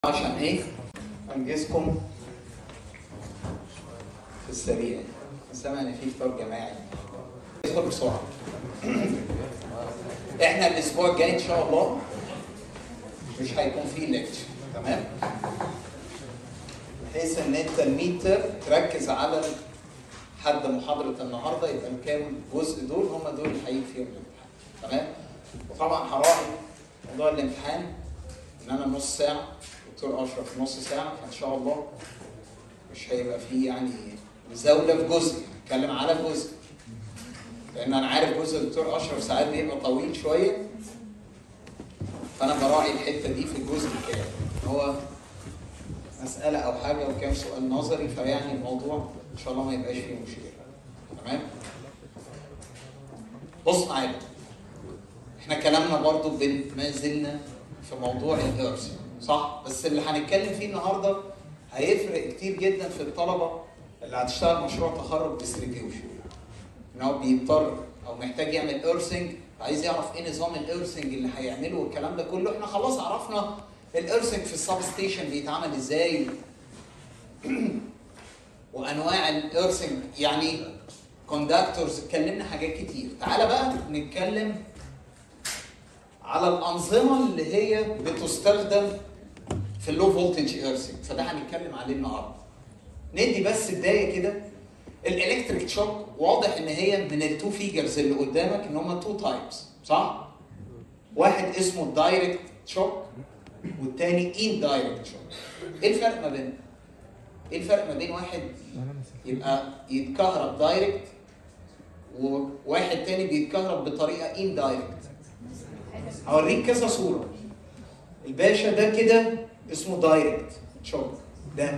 عشان ايه انجزكم في السريع سامع ان في فطار جماعي ادخل بسرعه احنا الاسبوع الجاي ان شاء الله مش هيكون فيه ليكتشر تمام بحيث ان انت الميتر تركز على حد محاضره النهارده يبقى الكام جزء دول هم دول اللي هيجي فيهم الامتحان تمام وطبعا هراعي موضوع الامتحان ان انا نص ساعه دكتور اشرف نص ساعه فان شاء الله مش هيبقى فيه يعني مزاوله في جزء هتكلم على جزء لان انا عارف جزء الدكتور اشرف ساعات بيبقى طويل شويه فانا براعي الحته دي في الجزء الكامل هو مساله او حاجه وكام سؤال نظري فيعني الموضوع ان شاء الله ما يبقاش فيه مشكله تمام بص معايا احنا كلامنا برضو بن- ما زلنا في موضوع الارث صح بس اللي هنتكلم فيه النهارده هيفرق كتير جدا في الطلبه اللي هتشتغل مشروع تخرج ديستريبيوشن ان هو بيضطر او محتاج يعمل ايرثنج عايز يعرف ايه نظام الايرثنج اللي هيعمله والكلام ده كله احنا خلاص عرفنا الايرثنج في السب ستيشن بيتعمل ازاي وانواع الايرثنج يعني كوندكتورز اتكلمنا حاجات كتير تعالى بقى نتكلم على الانظمه اللي هي بتستخدم في اللو فولتج ايرثنج فده هنتكلم عليه النهارده ندي بس بدايه كده الالكتريك شوك واضح ان هي من التو فيجرز اللي قدامك ان هم تو تايبس صح واحد اسمه الدايركت شوك والتاني ان دايركت شوك ايه الفرق ما بينهم ايه الفرق ما بين واحد يبقى يتكهرب دايركت وواحد تاني بيتكهرب بطريقه ان دايركت هوريك كذا صوره الباشا ده كده اسمه دايركت شوك ده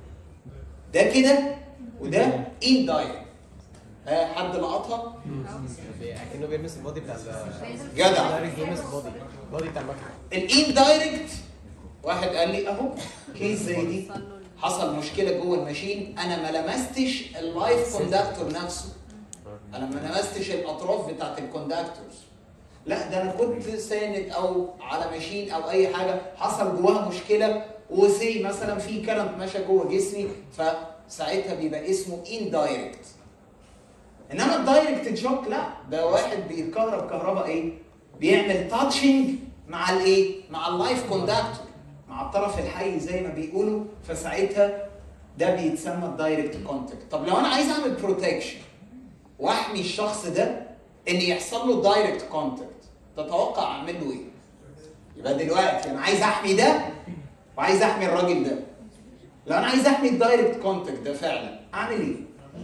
ده كده وده ان دايركت ها حد لقطها اكنه بيلمس البادي بتاع ال جدع دايركت بيلمس البادي البادي بتاع المكنه الان دايركت واحد قال لي اهو كيس زي دي حصل مشكله جوه الماشين انا ما لمستش اللايف كوندكتور نفسه انا ما لمستش الاطراف بتاعت الكوندكتورز لا ده انا كنت ساند او على ماشين او اي حاجه حصل جواها مشكله وسي مثلا في كرنت ماشى جوه جسمي فساعتها بيبقى اسمه ان دايركت انما الدايركت شوك لا ده واحد بيتكهرب كهرباء ايه بيعمل تاتشنج مع الايه مع اللايف كوندكتور مع الطرف الحي زي ما بيقولوا فساعتها ده بيتسمى الدايركت كونتاكت طب لو انا عايز اعمل بروتكشن واحمي الشخص ده ان يحصل له دايركت كونتاكت تتوقع اعمل له ايه يبقى دلوقتي انا عايز احمي ده وعايز احمي الراجل ده لو انا عايز احمي الدايركت كونتاكت ده فعلا اعمل ايه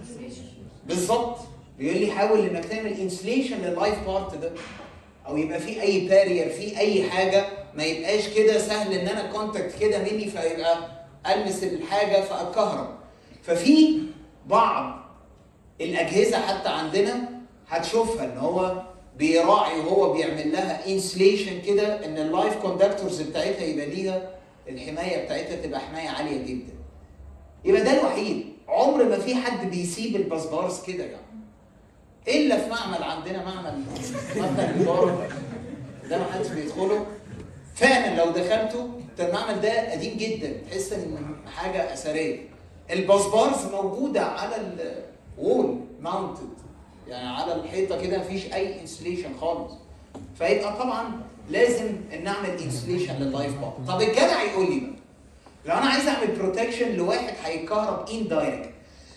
بالظبط بيقول لي حاول انك تعمل انسليشن لللايف بارت ده او يبقى في اي بارير في اي حاجه ما يبقاش كده سهل ان انا كونتاكت كده مني فيبقى المس الحاجه فاتكهرب ففي بعض الاجهزه حتى عندنا هتشوفها ان هو بيراعي وهو بيعمل لها انسليشن كده ان اللايف كوندكتورز بتاعتها يبقى ليها الحمايه بتاعتها تبقى حمايه عاليه جدا يبقى ده الوحيد عمر ما في حد بيسيب الباسبارز كده يعني الا في معمل عندنا معمل مبنى الاداره ده ما حدش بيدخله فعلا لو دخلته ده المعمل ده قديم جدا تحس ان حاجه اثريه الباسبارز موجوده على الوول ماونتد يعني على الحيطه كده مفيش اي انسليشن خالص فيبقى طبعا لازم ان نعمل انسليشن لللايف بار طب الجدع يقول لي بقى لو انا عايز اعمل بروتكشن لواحد هيتكهرب ان دايركت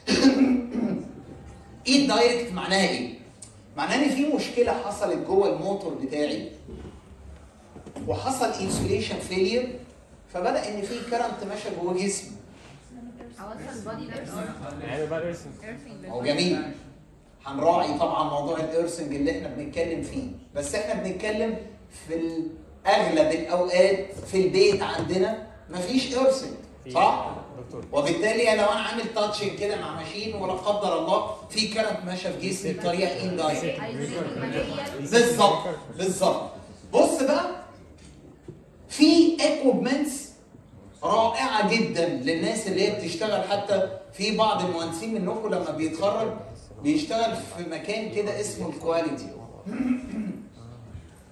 ان دايركت معناها ايه؟ معناها ان في مشكله حصلت جوه الموتور بتاعي وحصل انسوليشن فيلير فبدا ان في كرنت ماشي جوه جسمي اوصل البادي ده يعني بقى ايرسنج هو جميل هنراعي طبعا موضوع الايرسنج اللي احنا بنتكلم فيه بس احنا بنتكلم في اغلب الاوقات في البيت عندنا مفيش ايرسنج صح؟ دكتور وبالتالي لو انا عامل تاتشنج كده مع ماشين ولا قدر الله في كرنت ماشيه في جسمي بطريقه ان دايركت بالظبط بالظبط بص بقى في اكوبمنتس رائعه جدا للناس اللي هي بتشتغل حتى في بعض المهندسين منكم لما بيتخرج بيشتغل في مكان كده اسمه الكواليتي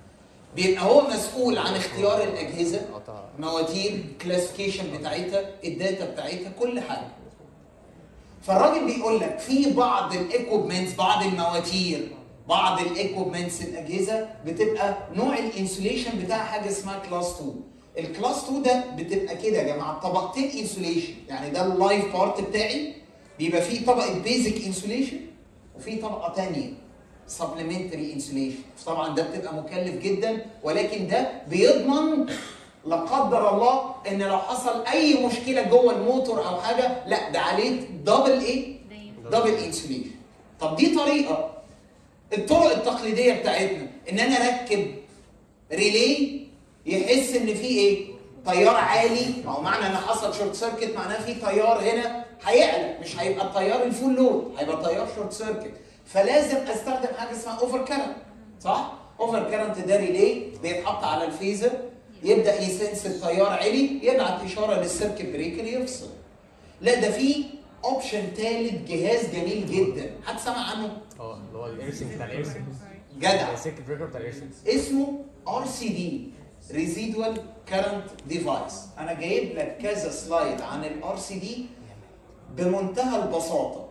بيبقى هو مسؤول عن اختيار الاجهزه قطع مواتير كلاسيفيكيشن بتاعتها الداتا بتاعتها كل حاجه فالراجل بيقول لك في بعض الايكوبمنتس بعض المواتير بعض الايكوبمنتس الاجهزه بتبقى نوع الانسوليشن بتاعها حاجه اسمها كلاس 2 الكلاس 2 ده بتبقى كده يا جماعه طبقتين انسوليشن يعني ده اللايف بارت بتاعي بيبقى فيه طبقه بيزك انسوليشن وفي طبقه ثانيه سبلمنتري انسوليشن طبعا ده بتبقى مكلف جدا ولكن ده بيضمن لا قدر الله ان لو حصل اي مشكله جوه الموتور او حاجه لا ده عليه دبل ايه؟ دبل انسوليشن طب دي طريقه الطرق التقليديه بتاعتنا ان انا اركب ريلي يحس ان في ايه؟ تيار عالي ما هو معنى ان حصل شورت سيركت معناه في تيار هنا هيعلى مش هيبقى التيار الفول لود هيبقى تيار شورت سيركت فلازم استخدم حاجه اسمها اوفر كارنت صح؟ اوفر كارنت ده ريلي بيتحط على الفيزر يبدا يسنس التيار عالي يبعت اشاره للسيركت بريكر يفصل لا ده في اوبشن ثالث جهاز جميل جدا حد سمع عنه اه اللي هو الايرسنج بتاع الايرسنج جدع السيركت بريكر بتاع الايرسنج اسمه ار سي دي ريزيدوال كارنت ديفايس انا جايب لك كذا سلايد عن الار سي دي بمنتهى البساطه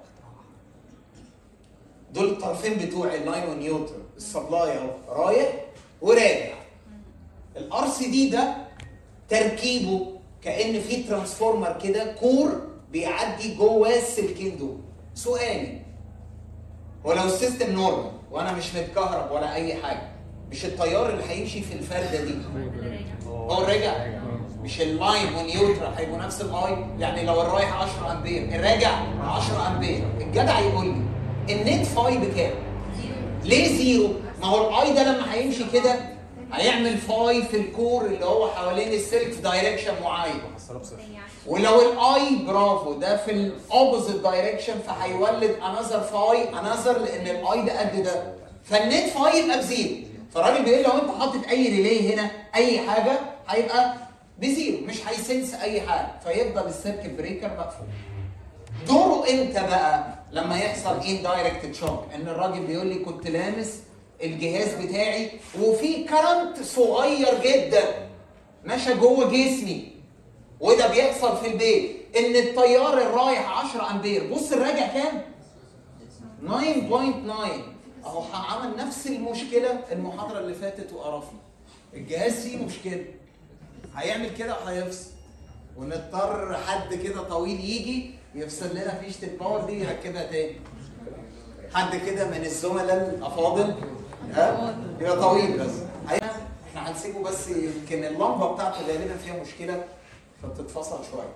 دول الطرفين بتوع اللاين والنيوترال السبلاي اهو رايح وراجع الار سي دي ده تركيبه كان في ترانسفورمر كده كور بيعدي جواه السلكين دول سؤالي ولو السيستم نورمال وانا مش متكهرب ولا اي حاجه مش التيار اللي هيمشي في الفرده دي هو رجع مش اللاين والنيوترال هيبقوا نفس الاي يعني لو الرايح 10 امبير الراجع 10 امبير الجدع يقول لي النت فاي بكام؟ ليه زيرو؟ ما هو الاي ده لما هيمشي كده هيعمل فاي في الكور اللي هو حوالين السلك في دايركشن معين حصلها بصفر ولو الاي برافو ده في الاوبوزيت دايركشن فهيولد انذر فاي انذر لان الاي ده قد ده فالنت فاي يبقى بزيرو فالراجل بيقول لو انت حاطط اي ريلي هنا اي حاجه هيبقى بزيرو مش هيسنس اي حاجه فيفضل السيركت بريكر مقفول دوره امتى بقى لما يحصل ان دايركت شوك ان الراجل بيقول لي كنت لامس الجهاز بتاعي وفي كرنت صغير جدا ماشي جوه جسمي وده بيحصل في البيت ان التيار الرايح 10 امبير بص الراجع كام 9.9 اهو عمل نفس المشكله المحاضره اللي فاتت وقرفنا الجهاز فيه مشكله هيعمل كده وهيفصل ونضطر حد كده طويل يجي يفصل لنا فيشه الباور دي يركبها تاني حد كده من الزملاء الافاضل ها يبقى طويل بس احنا هنسيبه بس يمكن اللمبه بتاعته غالبا فيها مشكله فبتتفصل شويه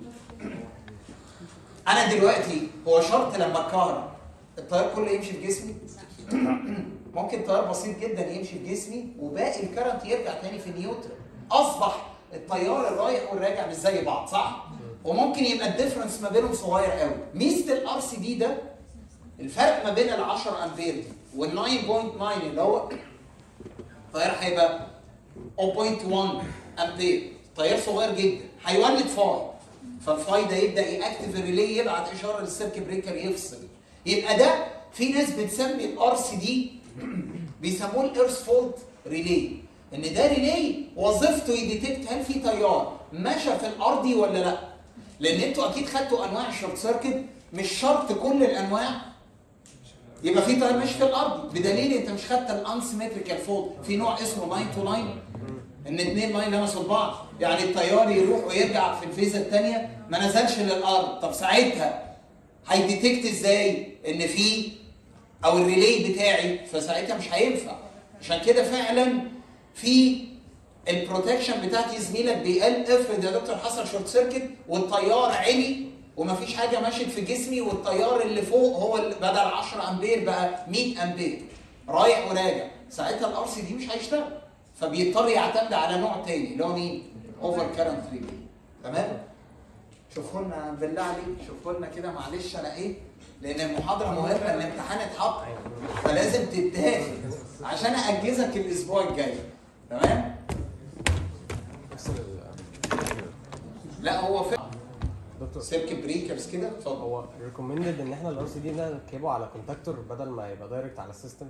انا دلوقتي هو شرط لما اتكهرب التيار كله يمشي في جسمي ممكن تيار بسيط جدا يمشي في جسمي وباقي الكرنت يرجع تاني في النيوترال اصبح التيار الرايح والراجع مش زي بعض صح وممكن يبقى الديفرنس ما بينهم صغير قوي ميزه الار سي دي ده الفرق ما بين ال 10 امبير وال 9.9 اللي هو التيار هيبقى 0.1 امبير تيار صغير جدا هيولد فاي فالفاي ده يبدا ياكتف الريلي يبعت اشاره للسيركت بريكر يفصل يبقى ده في ناس بتسمي الار سي دي بيسموه الايرث فولت ريلي ان ده ريلي وظيفته يديتكت هل في تيار مشى في الارضي ولا لا لان انتوا اكيد خدتوا انواع الشورت سيركت مش شرط كل الانواع يبقى في تيار ماشي في الارض بدليل انت مش خدت الانسيمتريكال فولت في نوع اسمه لاين تو لاين ان اتنين لاين لمسوا لبعض يعني التيار يروح ويرجع في الفيزا الثانيه ما نزلش للارض طب ساعتها هيديتكت ازاي ان في او الريلي بتاعي فساعتها مش هينفع عشان كده فعلا في البروتكشن بتاعتي زميلك بيقل افرض يا دكتور حصل شورت سيركت والتيار عالي ومفيش حاجه مشت في جسمي والتيار اللي فوق هو اللي بدل 10 امبير بقى 100 امبير رايح وراجع ساعتها الار سي دي مش هيشتغل فبيضطر يعتمد على نوع تاني اللي هو مين؟ اوفر كارنت ريلي تمام؟ شوفوا لنا بالله عليك شوفوا لنا كده معلش انا ايه؟ لان المحاضره مهمه الامتحان اتحط فلازم تتاخد عشان اجهزك الاسبوع الجاي تمام؟ نفس ال لا هو فعلا دكتور سيركت بريكرز كده اتفضل هو ريكومندد ان احنا الار سي دي نركبه على كونتاكتور بدل ما يبقى دايركت على السيستم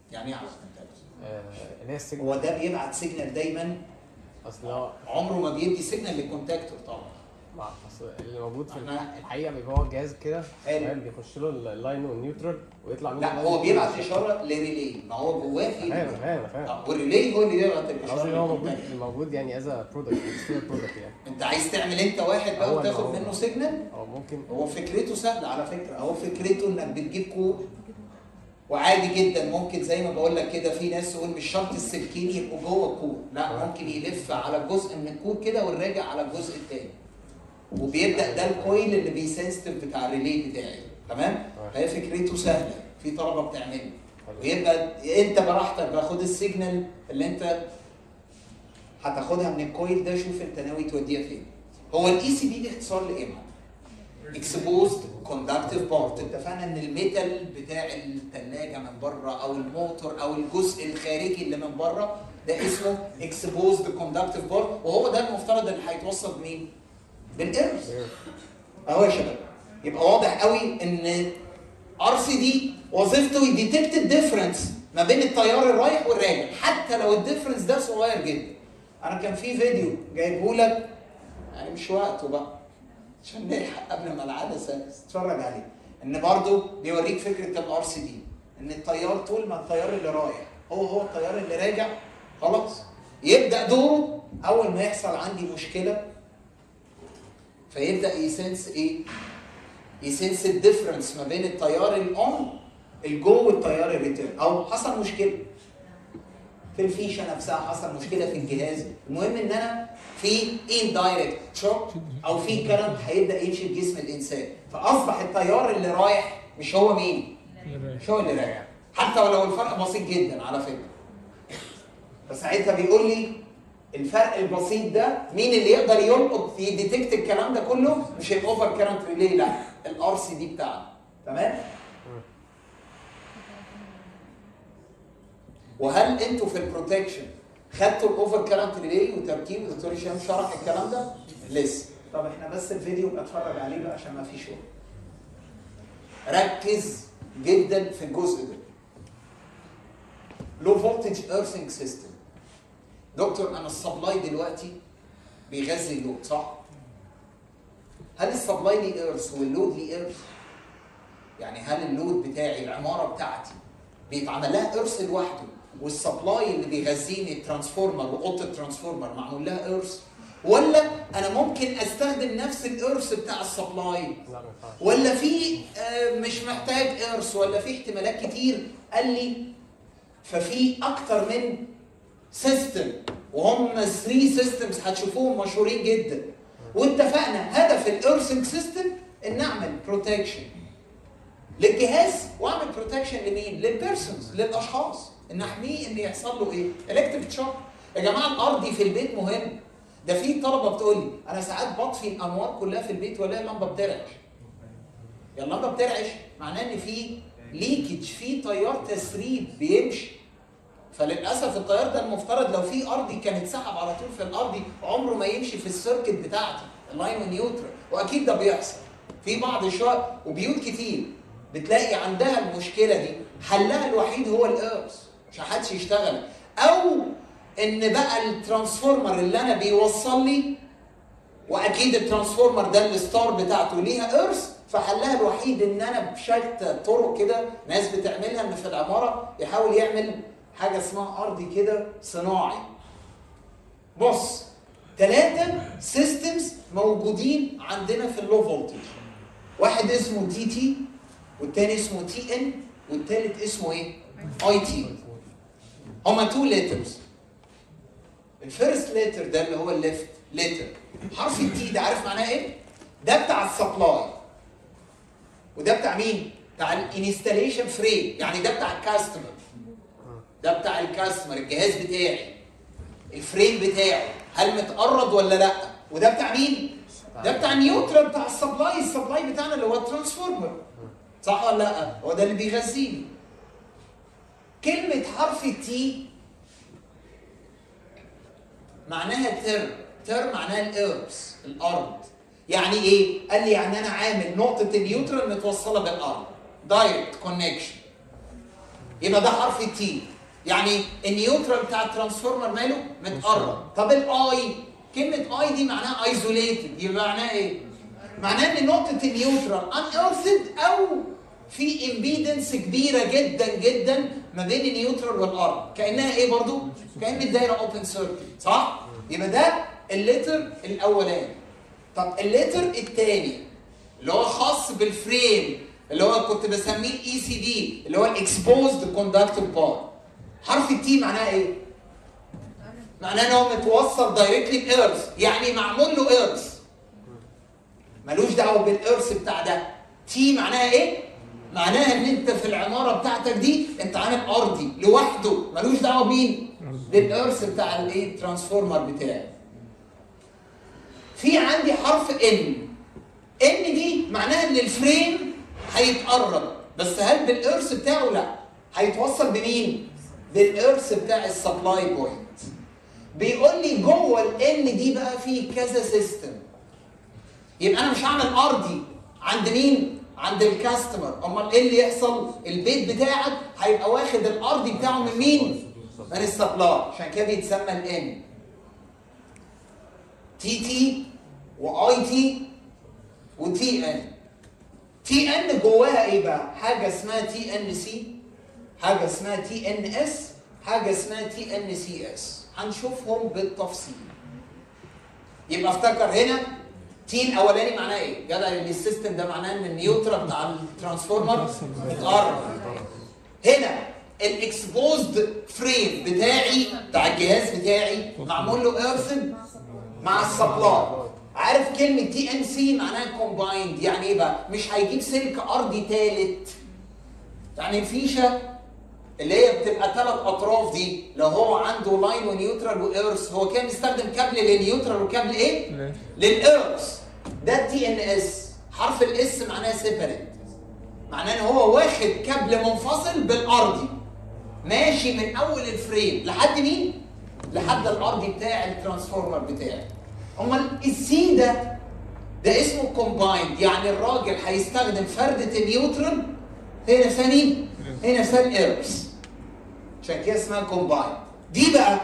يعني ايه على الكونتاكتور آه، اللي هي السيجنال هو ده بيبعت سيجنال دايما اصل هو عمره ما بيدي سيجنال للكونتاكتور طبعا مع- اصل اللي موجود في إحنا- الحقيقه بيبقى هو الجهاز كده حلو. فاهم بيخش له اللاين والنيوترال ويطلع منه لا اللاين هو بيبعت والنيوترال. اشاره لريلي ما هو جواه في فاهم فاهم فاهم آه، والريلي هو اللي بيبعت انا الاشاره قصدي إن هو موجود للكونتاكتور. موجود يعني از برودكت برودكت يعني انت عايز تعمل انت واحد بقى هو وتاخد هو. منه سيجنال او ممكن هو فكرته سهله على فكره هو فكرته انك بتجيب كود وعادي جدا ممكن زي ما بقول لك كده في ناس تقول مش شرط السلكين يبقوا جوه الكود لا ممكن يلف على جزء من الكود كده ويراجع على الجزء الثاني وبيبدا ده الكويل اللي بيسنسيتيف بتاع الريلي بتاعي تمام فهي فكرته سهله في طلبه بتعملها ويبقى انت براحتك بقى خد السيجنال اللي انت هتاخدها من الكويل ده شوف انت ناوي توديها فين هو الاي سي بي دي اختصار لايه معلم؟ اكسبوزد كوندكتيف بارت اتفقنا ان الميتال بتاع الثلاجه من بره او الموتور او الجزء الخارجي اللي من بره ده اسمه اكسبوزد كوندكتيف بارت وهو ده المفترض اللي هيتوصل بمين؟ بالايرز اهو يا شباب يبقى واضح قوي ان ار سي دي وظيفته يديتكت الديفرنس ما بين التيار الرايح والراجع حتى لو الديفرنس ده صغير جدا انا كان في فيديو جايبه لك يعني مش وقته بقى عشان نلحق قبل ما العدسه تتفرج عليه ان برضو بيوريك فكره الار سي دي ان التيار طول ما التيار اللي رايح هو هو التيار اللي راجع خلاص يبدا دوره اول ما يحصل عندي مشكله فيبدا يسنس ايه؟ يسنس الديفرنس ما بين التيار الاون الجو والتيار الريتيرن او حصل مشكله في الفيشه نفسها حصل مشكله في الجهاز المهم ان انا في اندايركت شوك او في كرنت هيبدا يمشي في جسم الانسان فاصبح التيار اللي رايح مش هو مين؟ مش هو اللي راجع حتى ولو الفرق بسيط جدا على فكره فساعتها بيقول لي الفرق البسيط ده مين اللي يقدر يلقط يديتكت الكلام ده كله مش الاوفر كارنت ريلي لا الار سي دي بتاعنا تمام وهل انتوا في البروتكشن خدتوا الاوفر كارنت ريلي وتركيب دكتور هشام شرح الكلام ده لسه طب احنا بس الفيديو بقى اتفرج عليه بقى عشان ما فيش وقت ركز جدا في الجزء ده لو فولتج ايرثنج سيستم دكتور انا السبلاي دلوقتي بيغذي اللود صح؟ هل السبلاي ليه ايرث واللود ليه ايرث؟ يعني هل اللود بتاعي العماره بتاعتي بيتعمل لها ايرث لوحده والسبلاي اللي بيغذيني الترانسفورمر واوضه الترانسفورمر معمول لها ايرث ولا انا ممكن استخدم نفس الايرث بتاع السبلاي لا ما ينفعش ولا في آه، مش محتاج ايرث ولا في احتمالات كتير قال لي ففي اكتر من سيستم وهم 3 سيستمز هتشوفوهم مشهورين جدا واتفقنا هدف الايرثنج سيستم ان اعمل بروتكشن للجهاز واعمل بروتكشن لمين؟ للبيرسونز للاشخاص ان احميه ان يحصل له ايه؟ الكتريك شوك يا جماعه الارضي في البيت مهم ده في طلبه بتقول لي انا ساعات بطفي الانوار كلها في البيت والاقي اللمبه بترعش يا اللمبه بترعش معناه ان في ليكج في تيار تسريب بيمشي فللاسف التيار ده المفترض لو في ارضي كان اتسحب على طول في الارضي عمره ما يمشي في السيركت بتاعتي اللاين ونيوترال واكيد ده بيحصل في بعض الشقق وبيوت كتير بتلاقي عندها المشكله دي حلها الوحيد هو الايرث مش حدش يشتغل او ان بقى الترانسفورمر اللي انا بيوصل لي واكيد الترانسفورمر ده الستار بتاعته ليها ايرث فحلها الوحيد ان انا بشتى طرق كده ناس بتعملها ان في العماره يحاول يعمل حاجه اسمها ارضي كده صناعي بص ثلاثه سيستمز موجودين عندنا في اللو فولتج واحد اسمه دي تي والتاني اسمه تي ان والتالت اسمه ايه؟ اي تي هما تو ليترز الفيرست ليتر ده اللي هو الليفت ليتر حرف التي ده عارف معناه ايه؟ ده بتاع السبلاي وده بتاع مين؟ بتاع الانستاليشن فريم يعني ده بتاع الكاستمر ده بتاع الكاستمر الجهاز بتاعي الفريم بتاعه هل متقرض ولا لا؟ وده بتاع مين؟ ده بتاع النيوترال بتاع السبلاي السبلاي بتاعنا اللي هو الترانسفورمر صح ولا لا؟ هو ده اللي بيغذيني كلمة حرف التي معناها تر تر معناها الارث الارض يعني ايه؟ قال لي يعني انا عامل نقطة النيوترال متوصلة بالارض دايركت كونكشن يبقى ده حرف التي يعني النيوترال بتاع الترانسفورمر ماله متقرب طب الاي كلمه اي دي معناها ايزوليتد يبقى معناها ايه معناه ان نقطه النيوترال ان ايرثد او في امبيدنس كبيره جدا جدا ما بين النيوترال والارض كانها ايه برضو كان الدايره اوبن سيركل صح يبقى ده الليتر الاولاني طب الليتر الثاني اللي هو خاص بالفريم اللي هو كنت بسميه الاي سي دي اللي هو الاكسبوزد كوندكتور بار حرف التي معناه ايه معناه ان هو متوصل دايركتلي بايرث يعني معمول له ايرث ملوش دعوه بالايرث بتاع ده تي معناها ايه معناها ان انت في العماره بتاعتك دي انت عامل ارضي لوحده ملوش دعوه بمين بالايرث بتاع الايه الترانسفورمر بتاعي في عندي حرف ان ان دي معناها ان الفريم هيتقرب بس هل بالايرث بتاعه لا هيتوصل بمين بالايرث بتاع السبلاي بوينت بيقول لي جوه الان دي بقى في كذا سيستم يبقى انا مش هعمل ارضي عند مين عند الكاستمر امال ايه اللي يحصل البيت بتاعك هيبقى واخد الارضي بتاعه من مين من السبلاي عشان كده بيتسمى الان تي تي واي تي وتي ان تي ان جواها ايه بقى حاجه اسمها تي ان سي حاجه اسمها تي ان اس حاجه اسمها تي ان سي اس هنشوفهم بالتفصيل يبقى افتكر هنا تي الاولاني معناه ايه؟ جدع ان السيستم ده معناه ان النيوترال بتاع الترانسفورمر اتقرب هنا الاكسبوزد فريم بتاعي بتاع الجهاز بتاعي معمول له ايرثن مع السبلاي عارف كلمه تي ان سي معناها كومبايند يعني ايه بقى؟ مش هيجيب سلك ارضي ثالث يعني الفيشه اللي هي بتبقى ثلاث اطراف دي لو هو عنده لاين ونيوترال وايرث هو كان مستخدم كابل للنيوترال وكابل ايه؟ للايرث ده تي ان اس حرف الاس معناه سيبريت معناه ان هو واخد كابل منفصل بالارضي ماشي من اول الفريم لحد مين؟ لحد الارضي بتاع الترانسفورمر بتاعي امال السي ده ده اسمه كومبايند يعني الراجل هيستخدم فردة النيوترال هنا ثاني هنا ثاني ايرث عشان كده اسمها كومبايند دي بقى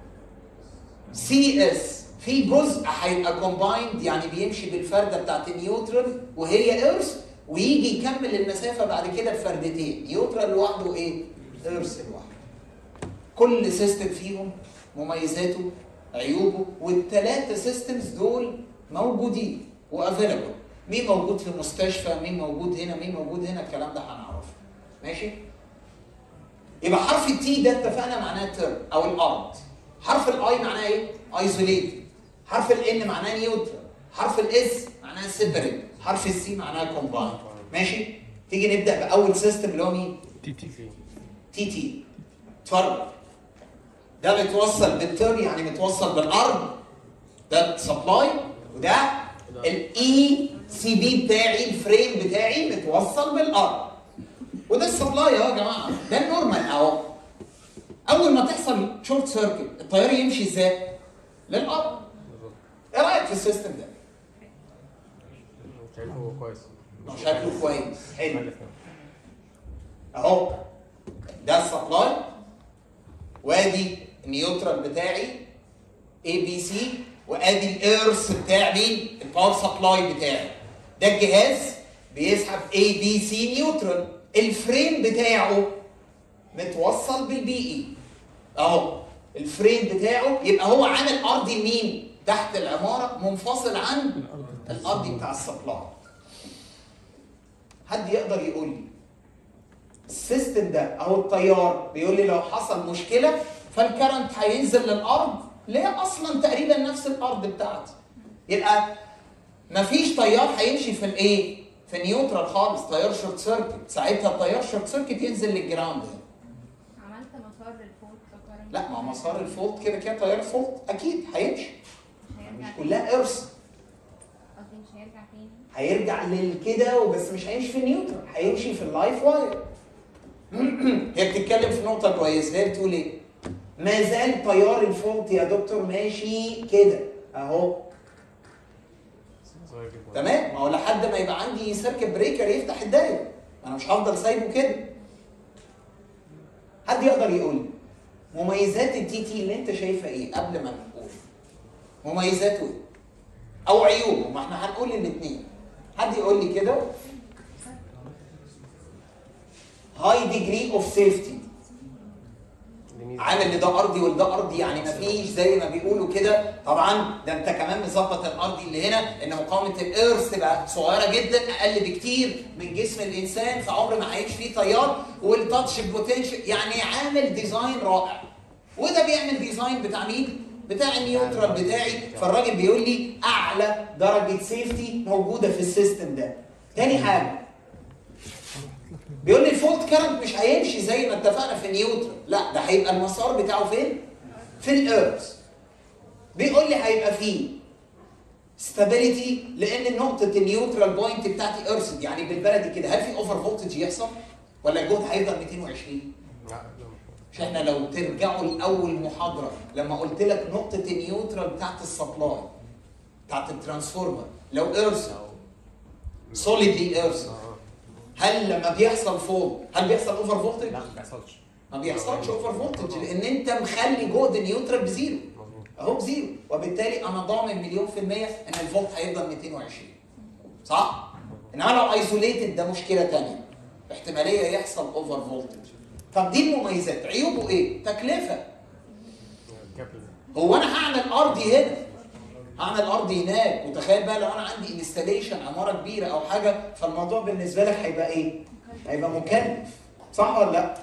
سي اس في جزء هيبقى كومبايند يعني بيمشي بالفرده بتاعت النيوترال وهي ايرث ويجي يكمل المسافه بعد كده بفردتين نيوترال لوحده ايه؟ ايرث لوحده كل سيستم فيهم مميزاته عيوبه والثلاثه سيستمز دول موجودين وافيلبل مين موجود في مستشفى مين موجود هنا مين موجود هنا الكلام ده هنعرفه ماشي يبقى حرف التي ده اتفقنا معناه ترم او الارض حرف الاي معناه ايه ايزوليتد حرف الان معناه نيوترال حرف الاس معناه سيبريت حرف السي معناه كومبايند ماشي تيجي نبدا باول سيستم اللي هو مين تي تي تي تي اتفرج ده متوصل بالتر يعني متوصل بالارض ده سبلاي وده الاي سي بي بتاعي الفريم بتاعي متوصل بالارض وده السبلاي اهو يا جماعه ده النورمال اهو اول ما تحصل شورت سيركت التيار يمشي ازاي؟ للارض ايه رايك في السيستم ده؟ شايفه كويس مش شكله كويس حلو اهو ده السبلاي وادي النيوترال بتاعي اي بي سي وادي الايرث بتاع مين؟ الباور سبلاي بتاعي ده الجهاز بيسحب اي بي سي نيوترال الفريم بتاعه متوصل بالبي اي اهو الفريم بتاعه يبقى هو عامل ارضي مين؟ تحت العماره منفصل عن الارضي بتاع السبلاي حد يقدر يقول لي السيستم ده او التيار بيقول لي لو حصل مشكله فالكرنت هينزل للارض ليه اصلا تقريبا نفس الارض بتاعتي يبقى مفيش تيار هيمشي في الايه في نيوترال خالص تيار شورت سيركت ساعتها التيار شورت سيركت ينزل للجراوند عملت مسار للفوت فكرني لا ما مسار الفولت كده كده تيار فولت اكيد هيمشي مش مش هيرجع كلها ارث قصدي مش هيرجع تاني هيرجع للكده وبس مش هيمشي في النيوترال هيمشي في اللايف واير هي بتتكلم في نقطة كويسة هي بتقول ايه؟ ما زال تيار الفولت يا دكتور ماشي كده اهو صغير جدا تمام ما هو لحد ما يبقى عندي سيركت بريكر يفتح الدايره انا مش هفضل سايبه كده حد يقدر يقول لي مميزات التي تي اللي انت شايفها ايه قبل ما نقول مميزاته ايه او عيوبه ما احنا هنقول الاثنين حد يقول لي كده هاي ديجري اوف سيفتي دي ميزه عامل ان ده ارضي وده ارضي يعني ما فيش زي ما بيقولوا كده طبعا ده انت كمان مظبط الارضي اللي هنا ان مقاومه الارث تبقى صغيره جدا اقل بكتير من جسم الانسان فعمر ما هيعيش فيه تيار والتاتش بوتنشال يعني عامل ديزاين رائع وده بيعمل ديزاين بتاع مين؟ بتاع النيوترال بتاعي فالراجل بيقول لي اعلى درجه سيفتي موجوده في السيستم ده. تاني حاجه بيقول لي الفولت كارنت مش هيمشي زي ما اتفقنا في نيوترال لا ده هيبقى المسار بتاعه فين في الارث بيقول لي هيبقى فيه ستابيليتي لان نقطه النيوترال بوينت بتاعتي ارثد يعني بالبلدي كده هل في اوفر فولتج يحصل ولا الجهد هيفضل 220 لا لا مش احنا لو ترجعوا لاول محاضره لما قلت لك نقطه النيوترال بتاعت السبلاي بتاعت الترانسفورمر لو ارث سوليدلي ارث اه هل لما بيحصل فول هل بيحصل اوفر فولتج؟ لا ما بيحصلش ما بيحصلش اوفر فولتج لان انت مخلي جهد نيوترال بزيرو مظبوط اهو بزيرو وبالتالي انا ضامن مليون في المية ان الفولت هيفضل 220 صح؟ انما لو ايزوليتد ده مشكلة تانية احتمالية يحصل اوفر فولتج طب دي المميزات عيوبه ايه؟ تكلفة كابل هو انا هعمل ارضي هنا هعمل ارضي هناك وتخيل بقى لو انا عندي انستاليشن عماره كبيره او حاجه فالموضوع بالنسبه لك هيبقى ايه؟ هيبقى مكلف صح ولا لا؟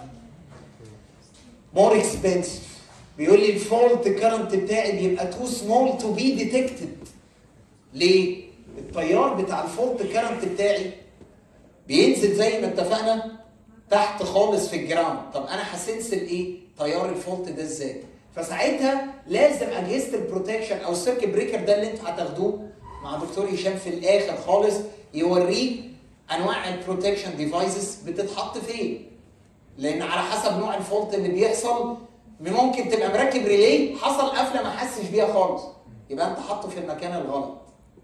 مور اكسبنسيف بيقول لي الفولت كارنت بتاعي بيبقى تو سمول تو بي ديتكتد ليه؟ التيار بتاع الفولت كارنت بتاعي بينزل زي ما اتفقنا تحت خالص في الجراوند طب انا هسنسل ايه تيار الفولت ده ازاي فساعتها لازم اجهزه البروتكشن او السيركت بريكر ده اللي انتوا هتاخدوه مع دكتور هشام في الاخر خالص يوريك انواع البروتكشن ديفايسز بتتحط فين لان على حسب نوع الفولت اللي بيحصل ممكن تبقى مركب ريلي حصل قفله ما حسش بيها خالص يبقى انت حاطه في المكان الغلط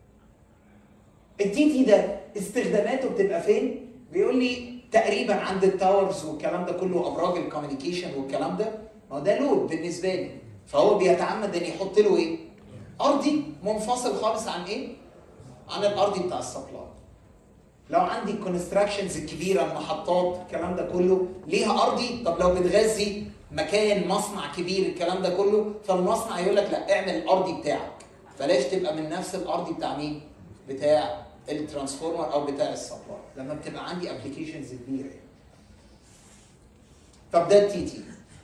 التي تي ده استخداماته بتبقى فين؟ بيقول لي تقريبا عند التاورز والكلام ده كله ابراج الكوميونيكيشن والكلام ده ما هو ده لود بالنسبه لي فهو بيتعمد ان يحط له ايه؟ ارضي منفصل خالص عن ايه؟ عن الارضي بتاع السبلاي لو عندي الكونستراكشنز الكبيره المحطات الكلام ده كله ليها ارضي طب لو بتغذي مكان مصنع كبير الكلام ده كله فالمصنع يقول لك لا اعمل الارضي بتاعك بلاش تبقى من نفس الارضي بتاع مين؟ بتاع الترانسفورمر او بتاع السبلاي لما بتبقى عندي ابلكيشنز كبيره يعني. طب ده التي تي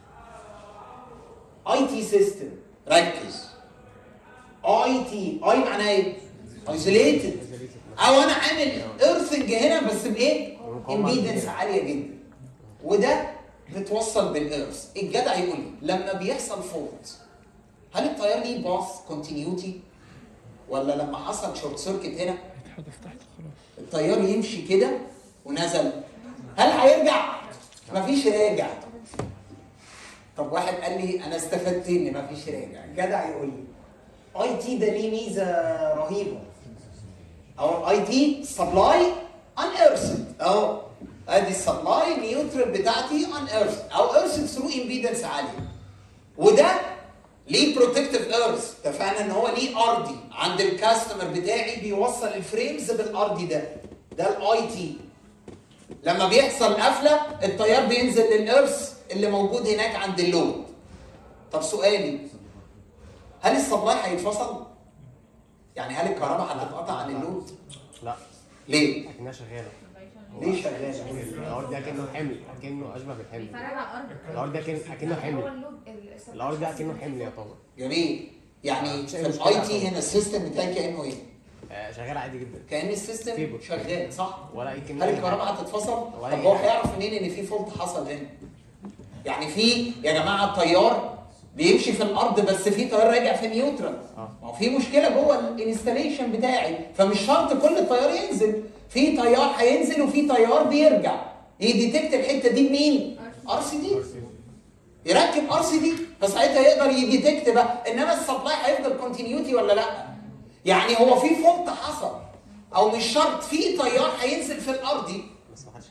اي تي سيستم ركز اي تي اي معناه ايه؟ ايزوليتد او انا عامل ايرثنج هنا بس بايه؟ مقاومة امبيدنس كبيرة. عاليه جدا وده بتوصل بالارث الجدع يقول لي لما بيحصل فولت هل التيار ليه باث كونتينيوتي ولا لما حصل شورت سيركت هنا التيار يمشي كده ونزل هل هيرجع؟ مفيش راجع طب واحد قال لي انا استفدت ان مفيش راجع جدع يقول لي اي تي ده ليه ميزه رهيبه او الاي تي سبلاي ان ايرثد اهو ادي السبلاي نيوترال بتاعتي ان ايرث او ايرثد ثرو امبيدنس عاليه وده ليه بروتكتيف ايرث اتفقنا ان هو ليه ارضي عند الكاستمر بتاعي بيوصل الفريمز بالارضي ده ده الاي تي لما بيحصل قفله التيار بينزل للارث اللي موجود هناك عند اللود طب سؤالي هل السبلاي هيتفصل؟ يعني هل الكهرباء هتتقطع عن اللود؟ لا ليه؟ اكنها شغاله ليه شغاله؟ الارض ده اكنه حمل اكنه اشبه بالحمل بيتفرج على الارض الارض ده أكن- اكنه هو حمل اللود ال- الارض ده اكنه حمل يعتبر جميل يعني مش في أي مشكلة الاي تي طبعا. هنا السيستم بتاعي كانه ايه؟ آه، شغال عادي جدا كان السيستم ستيبل. شغال صح؟ ولا اي كلمه هل أي الكهرباء حاجة. هتتفصل؟ ولا طب أي هو حاجة. هيعرف منين ان في فولت حصل هنا؟ يعني في يا جماعه التيار بيمشي في الارض بس في تيار راجع في نيوترال اه ما هو في مشكله جوه الانستاليشن بتاعي فمش شرط كل التيار ينزل في تيار هينزل وفي تيار بيرجع يديتكت الحته دي بمين؟ ار سي دي يركب ار سي دي فساعتها يقدر يديتكت بقى انما السبلاي هيفضل كونتينيوتي ولا لا؟ يعني هو في فولت حصل او مش شرط في تيار هينزل في الارضي بس ما حدش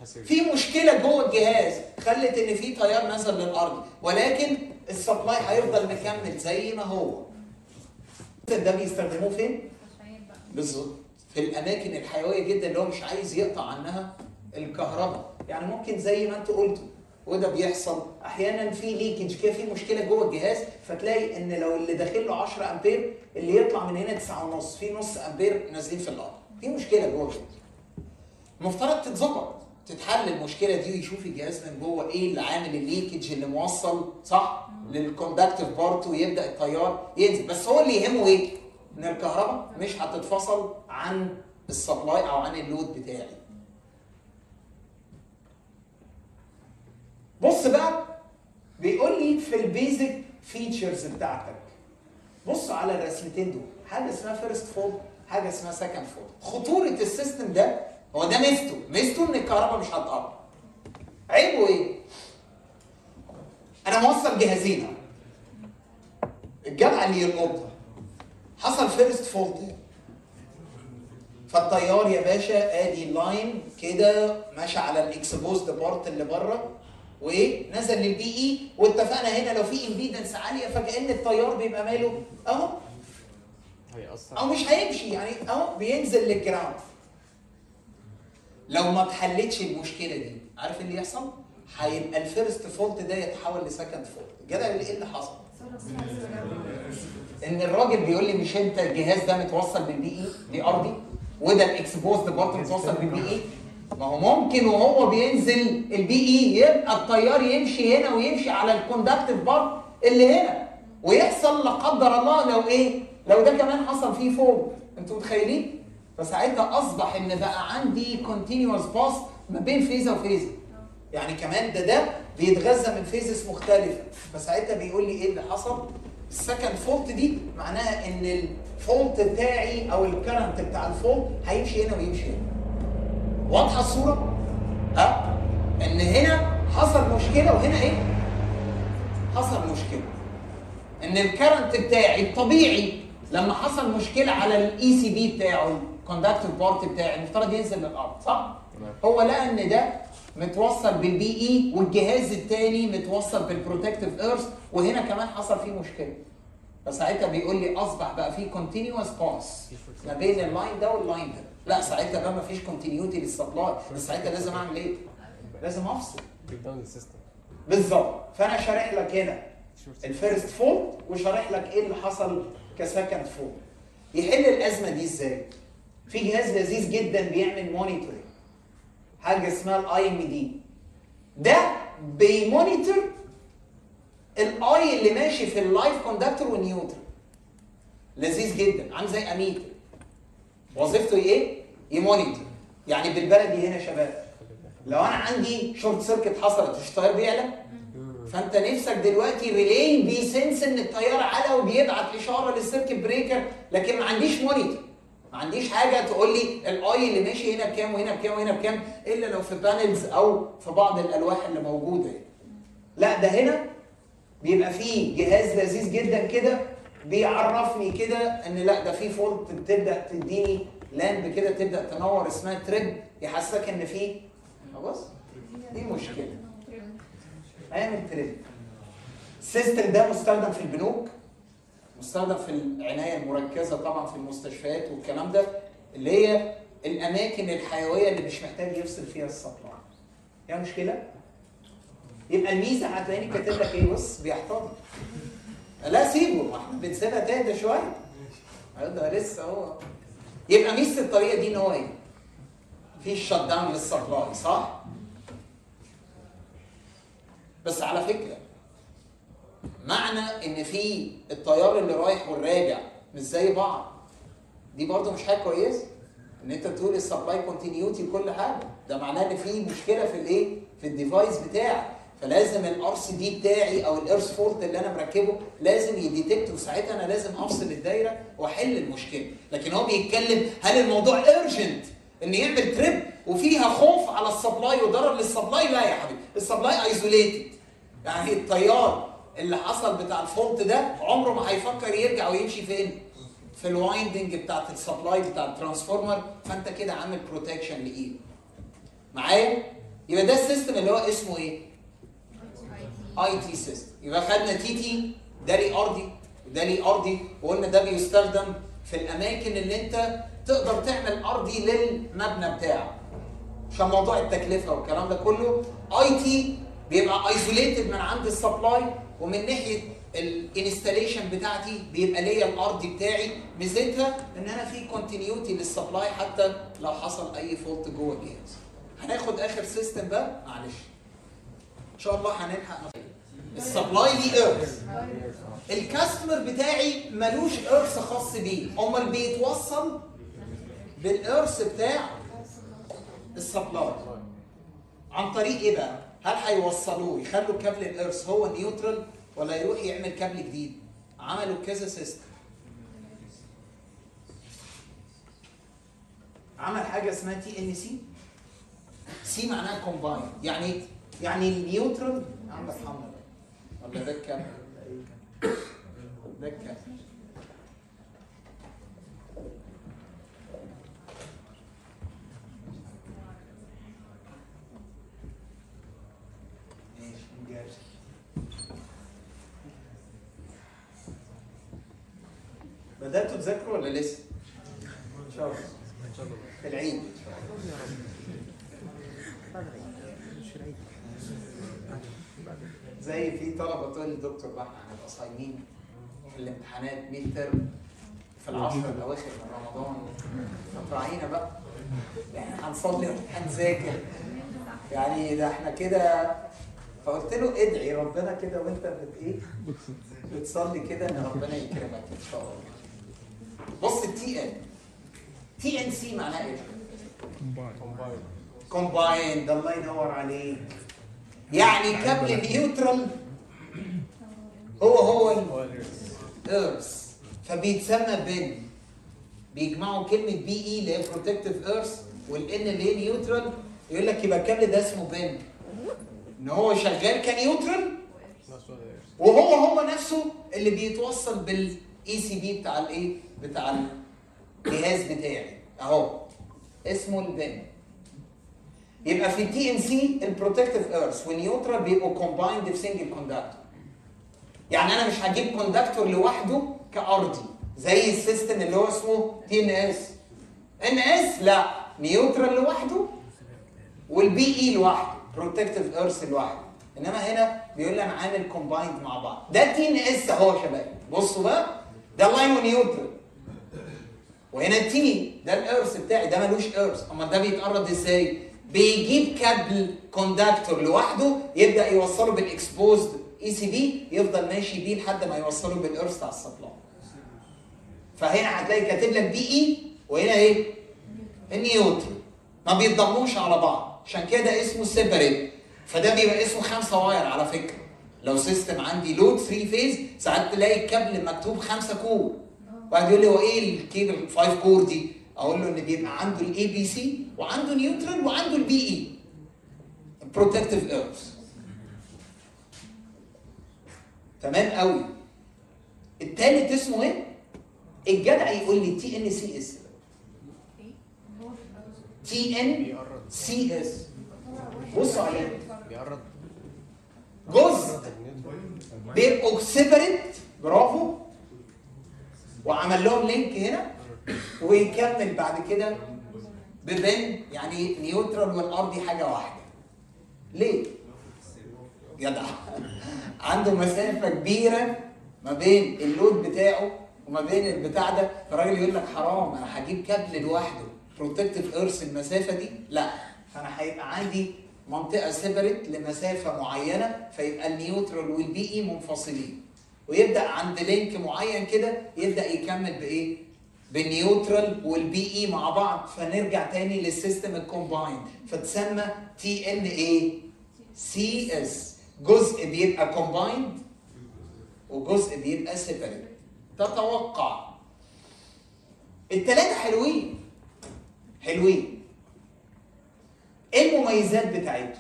حاسس بيه. في مشكله جوه الجهاز خلت ان في تيار نزل للارض ولكن السبلاي هيفضل مكمل زي ما هو ده بيستخدموه فين؟ مستشفيات بقى بالظبط في الاماكن الحيويه جدا اللي هو مش عايز يقطع عنها الكهرباء يعني ممكن زي ما انت قلتوا وده بيحصل احيانا في ليكج كده في مشكله جوه الجهاز فتلاقي ان لو اللي داخل له 10 امبير اللي يطلع من هنا 9 ونص في نص امبير نازلين في الارض في مشكله جوه الجهاز المفترض تتظبط تتحل المشكله دي ويشوف الجهاز من جوه ايه اللي عامل الليكج اللي موصل صح للكوندكتيف بارت ويبدا التيار ينزل بس هو اللي يهمه ايه؟ ان الكهرباء مش هتتفصل عن السبلاي او عن اللود بتاعي. بص بقى بيقول لي في البيزك فيتشرز بتاعتك بص على الرسمتين دول حاجه اسمها فيرست فولد حاجه اسمها سكند فولد خطوره السيستم ده هو ده ميزته ميزته ان الكهرباء مش هتقطع عيبه ايه انا موصل جهازين أهو. الجامعه اللي يلقطها حصل فيرست فولد فالتيار يا باشا ادي لاين كده ماشي على الاكسبوزد بارت اللي بره وايه نزل للبي اي واتفقنا هنا لو في امبيدنس عاليه فكان التيار بيبقى ماله اهو هيأثر او مش هيمشي يعني اهو بينزل للجراوند لو ما اتحلتش المشكله دي عارف اللي يحصل هيبقى الفيرست فولت ده يتحول لسكند فولت جدع ايه اللي حصل ان الراجل بيقول لي مش انت الجهاز ده متوصل بالبي اي دي ارضي وده الاكسبوزد بارت متوصل بالبي اي ما هو ممكن وهو بينزل البي اي يبقى التيار يمشي هنا ويمشي على الكوندكتيف بارت اللي هنا ويحصل لا قدر الله لو ايه لو ده كمان حصل فيه فوق انتوا متخيلين فساعتها اصبح ان بقى عندي كونتينوس باس ما بين فيزا وفيزا يعني كمان ده ده بيتغذى من فيزز مختلفه فساعتها بيقول لي ايه اللي حصل السكند فولت دي معناها ان الفولت بتاعي او الكرنت بتاع الفولت هيمشي هنا ويمشي هنا واضحه الصوره ها ان هنا حصل مشكله وهنا ايه حصل مشكله ان الكرنت بتاعي الطبيعي لما حصل مشكله على الاي سي بي بتاعه الكوندكتيف بارت بتاعي المفترض ينزل للارض صح تمام. هو لقى ان ده متوصل بالبي اي والجهاز الثاني متوصل بالبروتكتيف ايرث وهنا كمان حصل فيه مشكله فساعتها بيقول لي اصبح بقى في كونتينوس باس ما بين اللاين ده واللاين ده لا ساعتها بقى ما فيش كونتينيوتي للسبلاي بس ساعتها لازم اعمل ايه؟ لازم افصل بريك داون السيستم بالظبط فانا شارح لك هنا الفيرست فولد وشارح لك ايه اللي حصل كسكند فولد يحل الازمه دي ازاي في جهاز لذيذ جدا بيعمل مونيتورنج حاجه اسمها الاي ام دي ده بيمونيتور الاي اللي ماشي في اللايف كوندكتور والنيوترال لذيذ جدا عامل زي اميتر وظيفته ايه يمونيتور يعني بالبلدي هنا يا شباب لو انا عندي شورت سيركت حصلت مش التيار بيعلى فانت نفسك دلوقتي ريلي بيسنس ان التيار على وبيبعت اشاره للسيركت بريكر لكن ما عنديش مونيتور ما عنديش حاجه تقول لي الاي اللي ماشي هنا بكام وهنا بكام وهنا بكام الا لو في بانلز او في بعض الالواح اللي موجوده يعني. لا ده هنا بيبقى فيه جهاز لذيذ جدا كده بيعرفني كده ان لا ده في فولت تبدا تديني لامب كده تبدا تنور اسمها تريب يحسسك ان في خلاص دي مشكله اعمل تريب السيستم ده مستخدم في البنوك مستخدم في العنايه المركزه طبعا في المستشفيات والكلام ده اللي هي الاماكن الحيويه اللي مش محتاج يفصل فيها السبلاي فيها مشكله يبقى الميزه هتلاقيني كاتب لك ايه بص بيحتضن لا سيبه ما احنا بنسيبها تهدى شويه ده لسه هو يبقى ميزه الطريقه دي ان هو ايه؟ في شت داون للسبلاي صح؟ بس على فكره معنى ان في التيار اللي رايح والراجع مش زي بعض دي برضه مش حاجه كويسه ان انت تقول السبلاي كونتينيوتي وكل حاجه ده معناه ان في مشكله في الايه في الديفايس بتاعك فلازم الار سي دي بتاعي او الارث فولت اللي انا مركبه لازم يديتكت وساعتها انا لازم افصل الدايره واحل المشكله لكن هو بيتكلم هل الموضوع ايرجنت ان يعمل تريب وفيها خوف على السبلاي وضرر للسبلاي لا يا حبيبي السبلاي ايزوليتد يعني التيار اللي حصل بتاع الفولت ده عمره ما هيفكر يرجع ويمشي فين في الوايندنج بتاعت السبلاي بتاع الترانسفورمر فانت كده عامل بروتكشن لايه معايا يبقى ده السيستم اللي هو اسمه ايه اي تي سيستم يبقى خدنا تي تي ده ليه ارضي وده ليه ارضي وقلنا ده بيستخدم في الاماكن اللي انت تقدر تعمل ارضي للمبنى بتاعك عشان موضوع التكلفه والكلام ده كله اي تي بيبقى ايزوليتد من عند السبلاي ومن ناحيه الانستاليشن بتاعتي بيبقى ليا الارضي بتاعي ميزتها ان انا في كونتينيوتي للسبلاي حتى لو حصل اي فولت جوه الجهاز هناخد اخر سيستم بقى معلش ان شاء الله هنلحق نخلص. السبلاي ليه ايرث الكاستمر بتاعي ملوش ايرث خاص بيه امال بيتوصل بالايرث بتاع السبلاي عن طريق ايه بقى؟ هل هيوصلوه يخلوا كابل الارث هو نيوترال ولا يروح يعمل كابل جديد؟ عملوا كذا سيستم. عمل حاجه اسمها تي ان سي سي معناها كومباين يعني إيه؟ يعني النيوترال عندك حمل ولا ده الكابل؟ ده الكابل ماشي نجري بدأتوا تذاكروا ولا لسه؟ إن شاء الله في العيد زي في طلبة تقول لي دكتور بقى احنا هنبقى صايمين في الامتحانات ميد ترم في العشر الأواخر من رمضان فراعينا بقى يعني هنصلي وهنذاكر يعني ده احنا كده فقلت له ادعي ربنا كده وانت بت ايه بتصلي كده ان ربنا يكرمك ان شاء الله بص التي ان تي ان سي معناها ايه؟ كومباين كومباين ده الله ينور عليك يعني كابل نيوترال هو هو هو الإيرث. ايرث فبيتسمى بن بيجمعوا كلمه بي اي اللي هي بروتكتيف ايرث والان اللي هي نيوترال يقول لك يبقى الكابل ده اسمه بن ان هو شغال كنيوترال نفس هو الإيرث. وهو هو نفسه اللي بيتوصل بالاي سي بي بتاع الايه بتاع الجهاز بتاعي اهو اسمه البن يبقى في التي ام سي البروتكتيف ايرث والنيوترال بيبقوا كومبايند في سنجل كوندكتور يعني انا مش هجيب كوندكتور لوحده كارضي زي السيستم اللي هو اسمه تي ان اس ان اس لا نيوترال لوحده والبي اي لوحده بروتكتيف ايرث لوحده انما هنا بيقول لي انا عامل كومبايند مع بعض ده تي ان اس اهو يا شباب بصوا بقى ده لاين ونيوترال وهنا التي ده الايرث بتاعي ده ملوش ايرث اما ده بيتقرض ازاي بيجيب كابل كوندكتور لوحده يبدا يوصله بالاكسبوزد اي سي بي يفضل ماشي بيه لحد ما يوصله بالايرث بتاع السبلاي فهنا هتلاقي كاتب لك بي اي وهنا ايه النيوترال ما بيتضموش على بعض عشان كده اسمه سيبريت فده بيبقى اسمه خمسة واير على فكره لو سيستم عندي لود 3 فيز ساعات تلاقي الكابل مكتوب خمسة كور واحد يقول لي هو ايه الكيبل 5 كور دي اقول له ان بيبقى عنده الاي بي سي وعنده نيوترال وعنده البي اي بروتكتيف ايرث تمام قوي التالت اسمه ايه الجدع يقول لي تي ان سي اس تي ان بيقرب سي اس بصوا عليه بيقرب جزء بيبقوا سيبريت برافو وعمل لهم لينك هنا ويكمل بعد كده ببن يعني نيوترال والارضي حاجه واحده ليه؟ جدع عنده مسافه كبيره ما بين اللود بتاعه وما بين البتاع ده فالراجل يقول لك حرام انا هجيب كابل لوحده بروتكتيف ايرث المسافه دي لا فانا هيبقى عندي منطقه سيبريت لمسافه معينه فيبقى النيوترال والبي اي منفصلين ويبدا عند لينك معين كده يبدا يكمل بايه؟ بالنيوترال والبي اي مع بعض فنرجع تاني للسيستم الكومبايند فتسمى تي ان اي سي اس جزء بيبقى كومبايند وجزء بيبقى سيبريت تتوقع التلاتة حلوين حلوين ايه المميزات بتاعتهم؟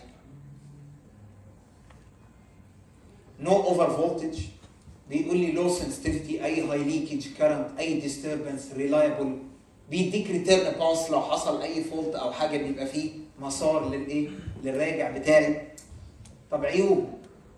نو اوفر فولتج بيقول لي لو sensitivity اي هاي ليكج كارنت اي disturbance reliable بيديك ريتيرن باس لو حصل اي فولت او حاجه بيبقى فيه مسار للايه للراجع بتاعي طب عيوب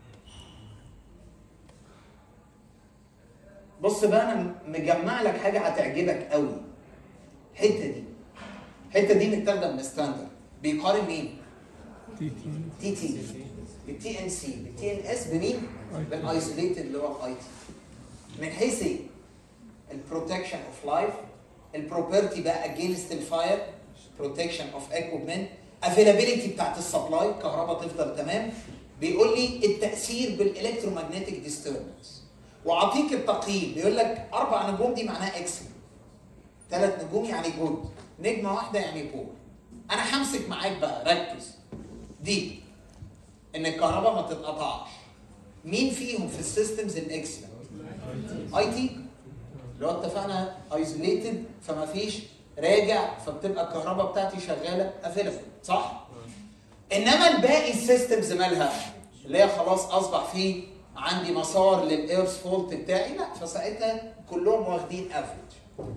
بص بقى انا مجمع لك حاجه هتعجبك قوي الحته دي الحته دي متاخده من ستاندرد بيقارن مين تي تي تي تي بالتي ان سي بالتي ان اس بمين بالايزوليتد اللي هو الاي تي من حيث ايه البروتكشن اوف لايف البروبرتي بقى اجينست الفاير بروتكشن اوف اكوبمنت افيلابيلتي بتاعت السبلاي الكهرباء تفضل تمام بيقول لي التاثير بالالكترومagnetic ديستربنس واعطيك التقييم بيقول لك اربع نجوم دي معناها اكسل ثلاث نجوم يعني جود نجمه واحده يعني بور انا همسك معاك بقى ركز دي ان الكهرباء ما تتقطعش مين فيهم في السيستمز الاكسل اي تي اللي هو اتفقنا ايزوليتد فما فيش راجع فبتبقى الكهرباء بتاعتي شغاله افيلبل صح؟ انما الباقي السيستمز مالها اللي هي خلاص اصبح في عندي مسار للايرث فولت بتاعي لا فساعتها كلهم واخدين افريج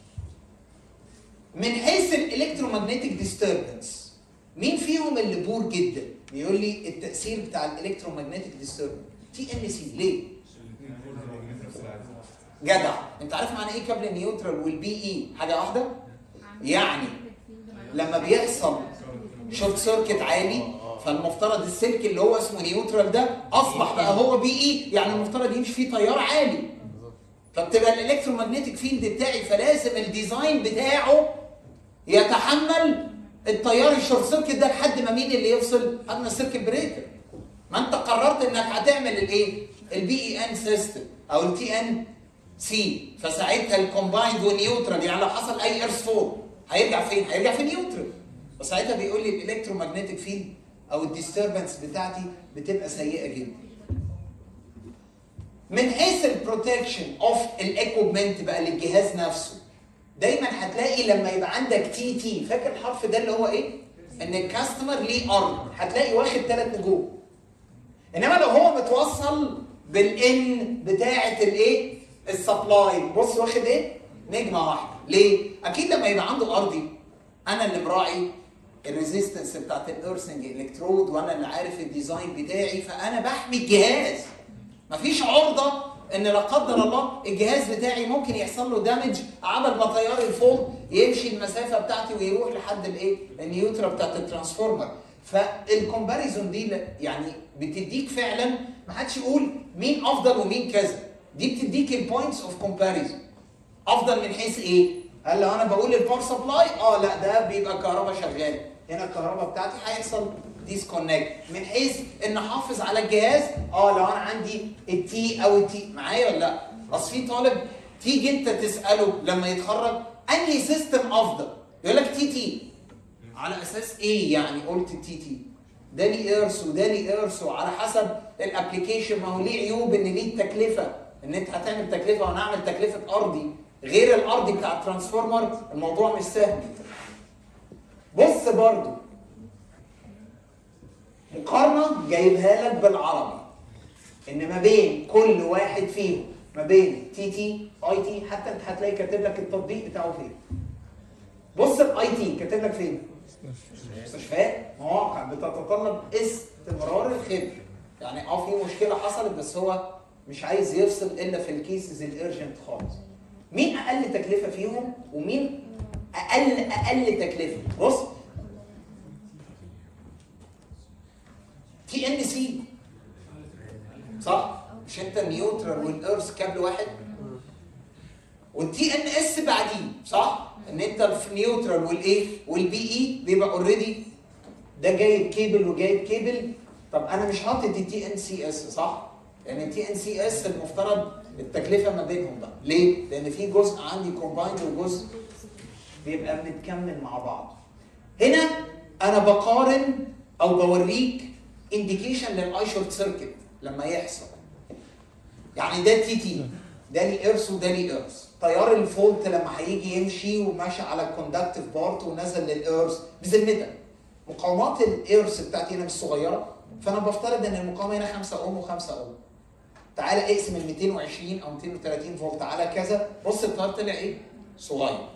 من حيث الالكترومagnetic ديستربنس مين فيهم اللي بور جدا؟ بيقول لي التاثير بتاع الالكترومagnetic ديستربنس تي ان سي ليه؟ جدع انت عارف معنى ايه كابل نيوترال والبي اي حاجه واحده؟ يعني لما بيحصل شورت سيركت عالي فالمفترض السلك اللي هو اسمه نيوترال ده اصبح بقى هو بي اي يعني المفترض يمشي فيه تيار عالي فبتبقى الالكترومagnetic فيلد بتاعي فلازم الديزاين بتاعه يتحمل التيار الشورت سيركت ده لحد ما مين اللي يفصل؟ لحد ما السيركت بريكر ما انت قررت انك هتعمل الايه؟ البي اي ان سيستم او التي ان سي فساعتها الكومبايند والنيوترال يعني لو حصل اي ايرث فول هيرجع فين؟ هيرجع في نيوترال فساعتها بيقول لي الالكترومagnetic فيلد او الديستربنس بتاعتي بتبقى سيئه جدا. من حيث البروتكشن اوف الايكوبمنت بقى للجهاز نفسه دايما هتلاقي لما يبقى عندك تي تي فاكر الحرف ده اللي هو ايه؟ ان الكاستمر ليه ارض هتلاقي واخد ثلاث نجوم. انما لو هو متوصل بالان بتاعه الايه؟ السبلاي بص واخد ايه؟ نجمه واحده ليه؟ اكيد لما يبقى عنده ارضي انا اللي مراعي الريزيستنس بتاعت الايرثنج الكترود وانا اللي عارف الديزاين بتاعي فانا بحمي الجهاز مفيش عرضه ان لا قدر الله الجهاز بتاعي ممكن يحصل له دامج عمل ما تيار الفولت يمشي المسافه بتاعتي ويروح لحد الايه؟ النيوترا بتاعت الترانسفورمر فالكومباريزون دي ل- يعني بتديك فعلا ما حدش يقول مين افضل ومين كذا دي بتديك البوينتس اوف كومباريزون افضل من حيث ايه؟ هل لو انا بقول الباور سبلاي اه لا ده بيبقى كهرباء شغاله هنا الكهرباء بتاعتي هيحصل ديسكونكت من حيث ان احافظ على الجهاز اه لو انا عندي التي او التي معايا ولا لا؟ اصل في طالب تيجي انت تساله لما يتخرج انهي سيستم افضل؟ يقول لك تي تي على اساس ايه يعني قلت التي تي؟ ده ليه ايرث وده ليه ايرث وعلى حسب الابلكيشن ما هو ليه عيوب ان ليه تكلفه ان انت هتعمل تكلفه وانا اعمل تكلفه ارضي غير الارضي بتاع الترانسفورمر الموضوع مش سهل بص برضو مقارنه جايبها لك بالعربي ان ما بين كل واحد فيهم ما بين تي تي اي تي حتى انت هتلاقي كاتب لك التطبيق بتاعه فين بص الاي تي كاتب لك فين مستشفيات مواقع بتتطلب استمرار الخدمه يعني اه في مشكله حصلت بس هو مش عايز يفصل الا في الكيسز الارجنت خالص مين اقل تكلفه فيهم ومين اقل اقل تكلفه بص تي ان سي صح مش انت النيوترال والارث كابل واحد والتي ان اس بعديه صح ان انت في نيوترال والايه والبي اي بيبقى اوريدي ده جايب كيبل وجايب كيبل طب انا مش حاطط التي ان سي اس صح يعني التي ان سي اس المفترض التكلفه ما بينهم بقى ليه لان في جزء عندي كومبايند وجزء بيبقى بنتكمل مع بعض هنا انا بقارن او بوريك انديكيشن للاي شورت سيركت لما يحصل يعني ده تي تي ده لي ايرث وده لي ايرث تيار الفولت لما هيجي يمشي وماشي على الكوندكتيف بارت ونزل للايرث بذمتك مقاومات الايرث بتاعتي هنا مش صغيره فانا بفترض ان المقاومه هنا 5 اوم و5 اوم تعالى اقسم ال 220 او 230 فولت على كذا بص التيار طلع ايه؟ صغير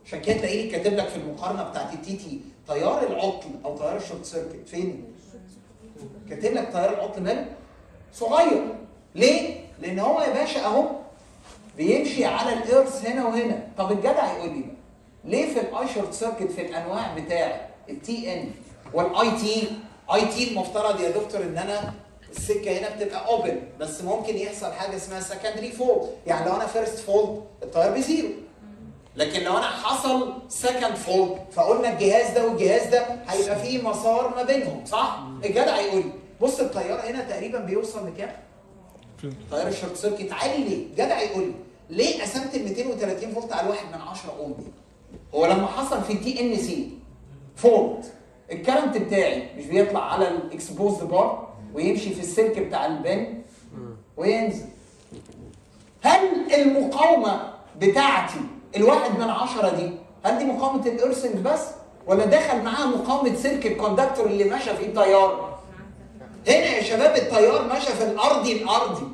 عشان كده تلاقيني كاتب لك في المقارنه بتاعت التي تي تيار العطل او تيار الشورت سيركت فين؟ كاتب لك تيار العطل ماله؟ صغير ليه؟ لان هو يا باشا اهو بيمشي على الارث هنا وهنا طب الجدع يقول لي بقى ليه في الاي شورت سيركت في الانواع بتاع التي ان والاي تي اي تي المفترض يا دكتور ان انا السكه هنا بتبقى اوبن بس ممكن يحصل حاجه اسمها سكندري فولد يعني لو انا فيرست فولد التيار بزيرو لكن لو انا حصل سكند فولد فقلنا الجهاز ده والجهاز ده هيبقى فيه مسار ما بينهم صح؟ الجدع يقول لي بص التيار هنا تقريبا بيوصل لكام؟ تيار الشورت سيركت عالي ليه؟ جدع يقول لي ليه قسمت ال 230 فولت على 1 من 10 اوم دي؟ هو لما حصل في الدي ان سي فولت الكرنت بتاعي مش بيطلع على الاكسبوزد بار ويمشي في السلك بتاع البن وينزل هل المقاومه بتاعتي الواحد من عشرة دي هل دي مقاومه الارسنج بس ولا دخل معاها مقاومه سلك الكوندكتور اللي ماشى فيه التيار هنا يا شباب التيار ماشى في الارضي الارضي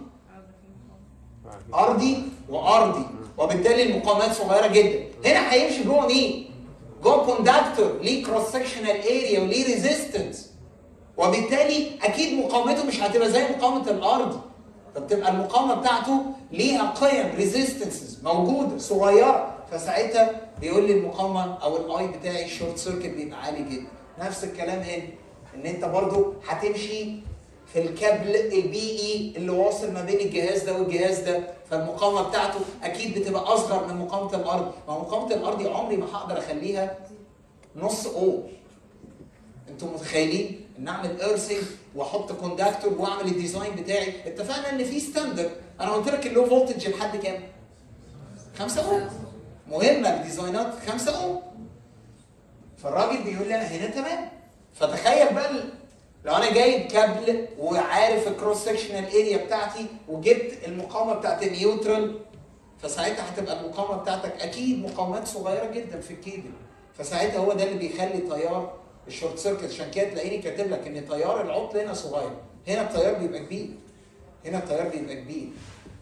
ارضي وارضي وبالتالي المقاومات صغيره جدا هنا هيمشي جوه مين جوه كوندكتور ليه كروس سكشنال اريا وليه ريزيستنس وبالتالي اكيد مقاومته مش هتبقى زي مقاومه الارض فبتبقى المقاومه بتاعته ليها قيم ريزيستنسز موجوده صغيره فساعتها بيقول لي المقاومه او الاي بتاعي الشورت سيركت بيبقى عالي جدا نفس الكلام هنا ان انت برضو هتمشي في الكابل البي اي اللي واصل ما بين الجهاز ده والجهاز ده فالمقاومه بتاعته اكيد بتبقى اصغر من مقاومه الارض ما مقاومه الارض عمري ما هقدر اخليها نص او انتوا متخيلين ان اعمل ارسنج واحط كوندكتور واعمل الديزاين بتاعي اتفقنا ان في ستاندرد انا قلت لك اللو فولتج لحد كام 5 اوم مهمه الديزاينات 5 اوم فالراجل بيقول لي انا هنا تمام فتخيل بقى ال- لو انا جايب كابل وعارف الكروس سكشنال اريا بتاعتي وجبت المقاومه بتاعت النيوترال فساعتها هتبقى المقاومه بتاعتك اكيد مقاومات صغيره جدا في الكيبل فساعتها هو ده اللي بيخلي تيار الشورت سيركت عشان كده تلاقيني كاتب لك ان تيار العطل هنا صغير هنا التيار بيبقى كبير هنا التيار بيبقى كبير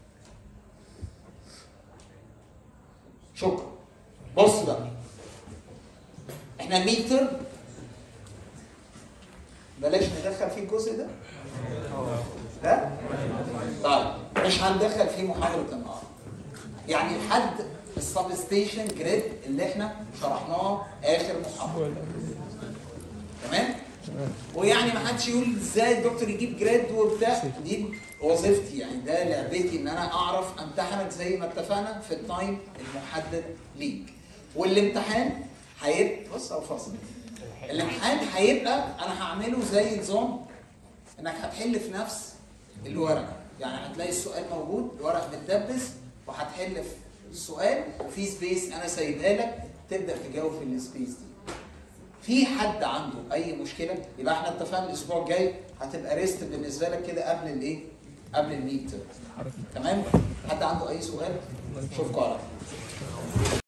شكرا بص بقى احنا الميتر بلاش ندخل فيه الجزء ده ها؟ طيب مش هندخل فيه محاضرة النهارده يعني لحد السب ستيشن جريد اللي احنا شرحناه اخر محاضرة تمام؟ ويعني ما حدش يقول ازاي الدكتور يجيب جريد وبتاع دي وظيفتي يعني ده لعبتي ان انا اعرف امتحنك زي ما اتفقنا في التايم المحدد ليك والامتحان هيبقى بص او فاصل الامتحان هيبقى انا هعمله زي نظام انك هتحل في نفس الورقه يعني هتلاقي السؤال موجود الورق متدبس وهتحل في السؤال وفي سبيس انا سايبها لك تبدا تجاوب في السبيس دي في حد عنده اي مشكله يبقى احنا اتفقنا الاسبوع الجاي هتبقى ريست بالنسبه لك كده قبل الايه قبل الميد تمام حد عنده اي سؤال اشوفكم على خير